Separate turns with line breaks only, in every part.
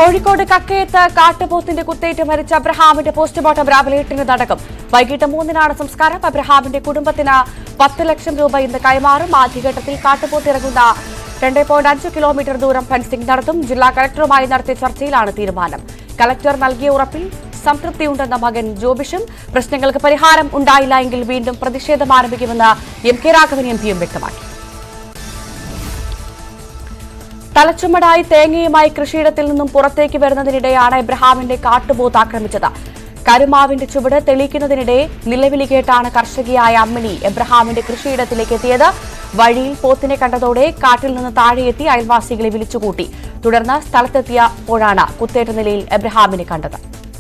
കോഴിക്കോട് കക്കയത്ത് കാട്ടുപോത്തിന്റെ കുത്തേറ്റ് മരിച്ച അബ്രഹാമിന്റെ പോസ്റ്റ്മോർട്ടം രാവിലെ എട്ടിന് നടക്കും വൈകിട്ട് മൂന്നിനാണ് സംസ്കാരം അബ്രഹാമിന്റെ കുടുംബത്തിന് പത്ത് ലക്ഷം രൂപ ഇന്ന് കൈമാറും ആദ്യഘട്ടത്തിൽ കാട്ടുപോത്ത് ഇറങ്ങുന്ന രണ്ട് പോയിന്റ് അഞ്ച് കിലോമീറ്റർ ദൂരം ഫെൻസിംഗ് നടത്തും ജില്ലാ കലക്ടറുമായി നടത്തിയ ചർച്ചയിലാണ് തീരുമാനം കലക്ടർ നൽകിയ ഉറപ്പിൽ സംതൃപ്തിയുണ്ടെന്ന മകൻ ജോബിഷും പ്രശ്നങ്ങൾക്ക് പരിഹാരം ഉണ്ടായില്ല എങ്കിൽ വീണ്ടും പ്രതിഷേധം ആരംഭിക്കുമെന്ന് എം കെ രാഘവൻ എം പിയും വ്യക്തമാക്കി തലച്ചുമടായി തേങ്ങയുമായി കൃഷിയിടത്തിൽ നിന്നും പുറത്തേക്ക് വരുന്നതിനിടെയാണ് എബ്രഹാമിന്റെ കാട്ടുപോത്ത് ആക്രമിച്ചത് കരുമാവിന്റെ ചുവട് തെളിയിക്കുന്നതിനിടെ നിലവിളി കേട്ടാണ് കർഷകയായ അമ്മിണി എബ്രഹാമിന്റെ കൃഷിയിടത്തിലേക്ക് എത്തിയത് വഴിയിൽ പോത്തിനെ കണ്ടതോടെ കാട്ടിൽ നിന്ന് താഴെയെത്തി അയൽവാസികളെ വിളിച്ചുകൂട്ടി തുടർന്ന് സ്ഥലത്തെത്തിയപ്പോഴാണ് കുത്തേറ്റ നിലയിൽ എബ്രഹാമിനെ കണ്ടത്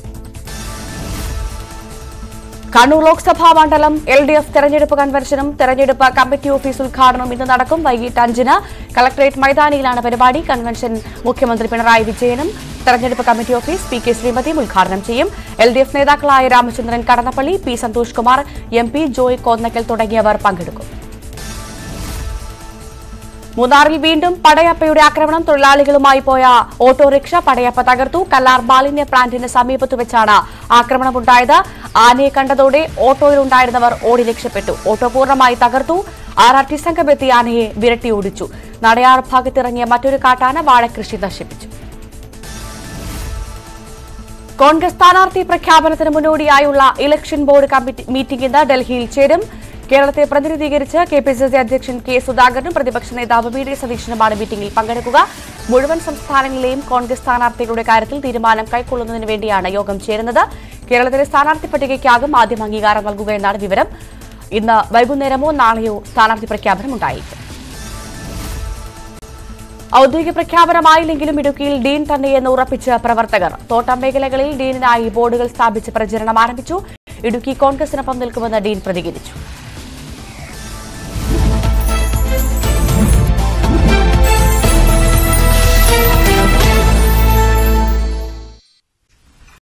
കണ്ണൂർ ലോക്സഭാ മണ്ഡലം എൽ ഡി എഫ് തെരഞ്ഞെടുപ്പ് കൺവെൻഷനും തെരഞ്ഞെടുപ്പ് കമ്മിറ്റി ഓഫീസ് ഉദ്ഘാടനവും ഇന്ന് നടക്കും വൈകിട്ട് അഞ്ചിന് കളക്ടറേറ്റ് മൈതാനിയിലാണ് പരിപാടി കൺവെൻഷൻ മുഖ്യമന്ത്രി പിണറായി വിജയനും തെരഞ്ഞെടുപ്പ് കമ്മിറ്റി ഓഫീസ് പി കെ ശ്രീമതിയും ഉദ്ഘാടനം ചെയ്യും എൽ ഡി എഫ് നേതാക്കളായ Ramachandran Kadannappalli P Santhosh Kumar M P Joy Konnakkal തുടങ്ങിയവർ പങ്കെടുക്കും മൂന്നാറിൽ വീണ്ടും പടയപ്പയുടെ ആക്രമണം തൊഴിലാളികളുമായി പോയ ഓട്ടോറിക്ഷ പടയപ്പ തകർത്തു കല്ലാർ മാലിന്യ പ്ലാന്റിന് സമീപത്ത് വെച്ചാണ് ആക്രമണമുണ്ടായത് ആനയെ കണ്ടതോടെ ഓട്ടോയിലുണ്ടായിരുന്നവർ ഓടി രക്ഷപ്പെട്ടു ഓട്ടോ പൂർണ്ണമായി തകർത്തു ആർ ആർ ടി സംഘമെത്തി ആനയെ വിരട്ടി ഓടിച്ചു നടയാർ ഭാഗത്തിറങ്ങിയ മറ്റൊരു കാട്ടാന വാഴകൃഷി നശിപ്പിച്ചു കോൺഗ്രസ് സ്ഥാനാർത്ഥി പ്രഖ്യാപനത്തിന് മുന്നോടിയായുള്ള ഇലക്ഷൻ ബോർഡ് കമ്മിറ്റി മീറ്റിംഗ് ഇന്ന് ഡൽഹിയിൽ ചേരും കേരളത്തെ പ്രതിനിധീകരിച്ച് കെ പി സി സി അധ്യക്ഷൻ കെ സുധാകരനും പ്രതിപക്ഷ നേതാവ് വി ഡി സതീശനുമാണ് മീറ്റിംഗിൽ പങ്കെടുക്കുക മുഴുവൻ സംസ്ഥാനങ്ങളിലെയും കോൺഗ്രസ് സ്ഥാനാർത്ഥികളുടെ കാര്യത്തിൽ തീരുമാനം കൈക്കൊള്ളുന്നതിന് വേണ്ടിയാണ് യോഗം ചേരുന്നത് കേരളത്തിലെ സ്ഥാനാർത്ഥി പട്ടികയ്ക്കാകും ആദ്യം അംഗീകാരം നൽകുക എന്നാണ് വിവരം ഇന്ന് വൈകുന്നേരമോ നാളെയോ സ്ഥാനാർത്ഥി പ്രഖ്യാപനം ഉണ്ടായിരിക്കും ഔദ്യോഗിക പ്രഖ്യാപനമായില്ലെങ്കിലും ഇടുക്കിയിൽ ഡീൻ തന്നെയെന്ന് ഉറപ്പിച്ച് പ്രവർത്തകർ തോട്ടം മേഖലകളിൽ ഡീനിനായി ബോർഡുകൾ സ്ഥാപിച്ച് പ്രചരണം ആരംഭിച്ചു ഇടുക്കി കോൺഗ്രസിനൊപ്പം നിൽക്കുമെന്ന് ഡീൻ പ്രതികരിച്ചു